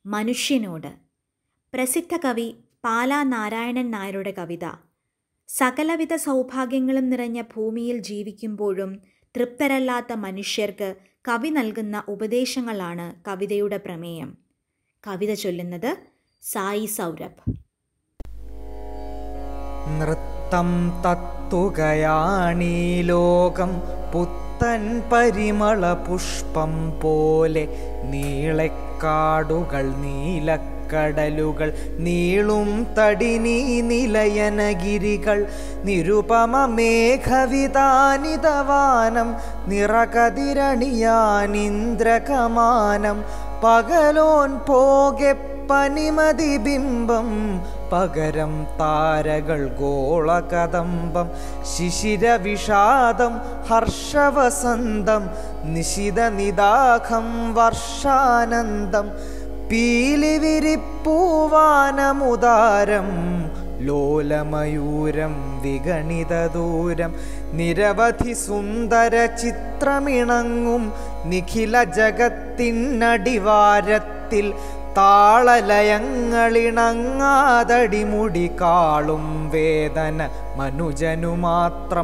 മനുഷ്യനോട് പ്രസിദ്ധ കവി പാലാ നാരായണൻ നായരുടെ കവിത സകലവിധ സൗഭാഗ്യങ്ങളും നിറഞ്ഞ ഭൂമിയിൽ ജീവിക്കുമ്പോഴും തൃപ്തരല്ലാത്ത മനുഷ്യർക്ക് കവി നൽകുന്ന ഉപദേശങ്ങളാണ് കവിതയുടെ പ്രമേയം കവിത ചൊല്ലുന്നത് സായി സൗരഭ് നൃത്തം തത്തുകയാണീ ലോകം പുത്തൻ പരിമള പുഷ്പം പോലെ നീളക്കാടുകൾ നീലക്കടലുകൾ നീളും തടിനീ നിലയനഗിരികൾ നിരുപമ മേഘവിതാനിതവാനം നിറകതിരണിയാനിന്ദ്രകമാനം പകലോൻ പോകെ പനിമതി ബിംബം പകരം താരകൾ ഗോളകദംബം ശിശിരവിഷാദം ഹർഷവസന്തം നിശിതനിദാഖം വർഷാനന്ദം പീലിവിരിപ്പൂവാനമുദാരം ലോലമയൂരം വിഗണിതദൂരം നിരവധി സുന്ദര ചിത്രമിണങ്ങും നിഖില ജഗത്തിനടിവാരത്തിൽ താളലയങ്ങളിണങ്ങാതടിമുടി കാളും വേദന മനുജനു മാത്രം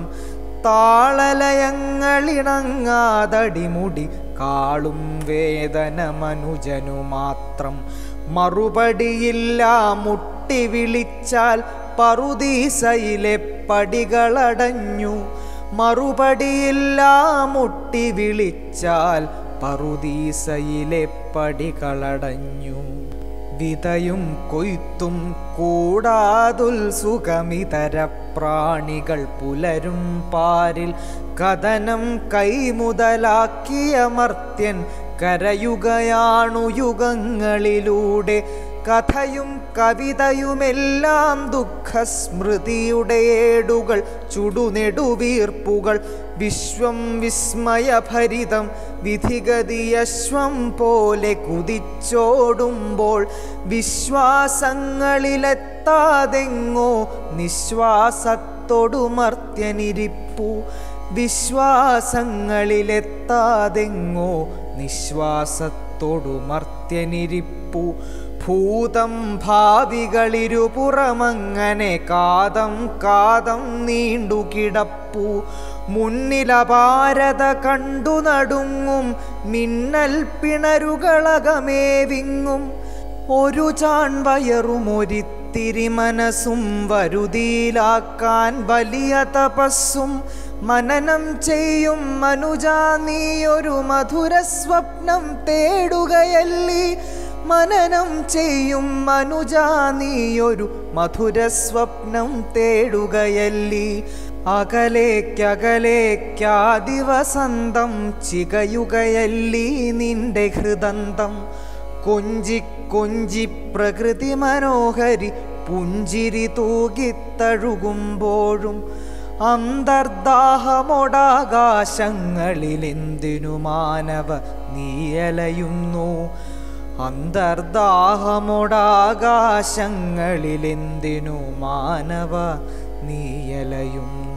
താളലയങ്ങളിണങ്ങാതടിമുടി കാളും വേദന മനുജനു മാത്രം മറുപടിയില്ല മുട്ടി വിളിച്ചാൽ പറുദീസയിലെ പടികളടഞ്ഞു മറുപടിയില്ല മുട്ടി വിളിച്ചാൽ പറുദീസയിലെ പടികളടഞ്ഞു വിതയും കൊയ്ത്തും കൂടാതുൽസുഖമിതര പ്രാണികൾ പുലരും പാരിൽ കഥനം കൈമുതലാക്കിയ മർത്യൻ കരയുകയാണു യുഗങ്ങളിലൂടെ കഥയും കവിതയുമെല്ലാം ദുഃഖസ്മൃതിയുടെ ഏടുകൾ ചുടുനെടുവീർപ്പുകൾ വിശ്വം വിസ്മയഭരിതം വിധിഗതിയശ്വം പോലെ കുതിച്ചോടുമ്പോൾ വിശ്വാസങ്ങളിലെത്താതെങ്ങോ നിശ്വാസത്തോടുമർത്യനിരിപ്പു വിശ്വാസങ്ങളിലെത്താതെങ്ങോ നിശ്വാസത്തോടുമർത്യനിരിപ്പു ഭൂതം ഭാവികളിരുപുറമങ്ങനെ കാതം കാതം നീണ്ടു കിടപ്പു മുന്നിലപാരത കണ്ടു നടുങ്ങും മിന്നൽ പിണരുകളകമേ വിങ്ങും ഒരു ചാൺവയറും ഒരിത്തിരി മനസ്സും വരുതിയിലാക്കാൻ വലിയ തപസ്സും മനനം ചെയ്യും മനുജാ നീ ഒരു മധുര സ്വപ്നം തേടുകയല്ലി മനനം ചെയ്യും മനുജാ നീ ഒരു മധുര സ്വപ്നം തേടുകയല്ലി അകലേക്കകലേക്കാദിവസന്തം ചികയുകയല്ലി നിന്റെ ഹൃദന്തം കൊഞ്ചി കൊഞ്ചി പ്രകൃതി മനോഹരി പുഞ്ചിരി തൂകിത്തഴുകുമ്പോഴും അന്തർദാഹമൊടാകാശങ്ങളിലെന്തിനു മാനവ നീയലയുന്നു അന്തർദാഹമൊടാകാശങ്ങളിലെന്തിനു മാനവ നീയലയുന്നു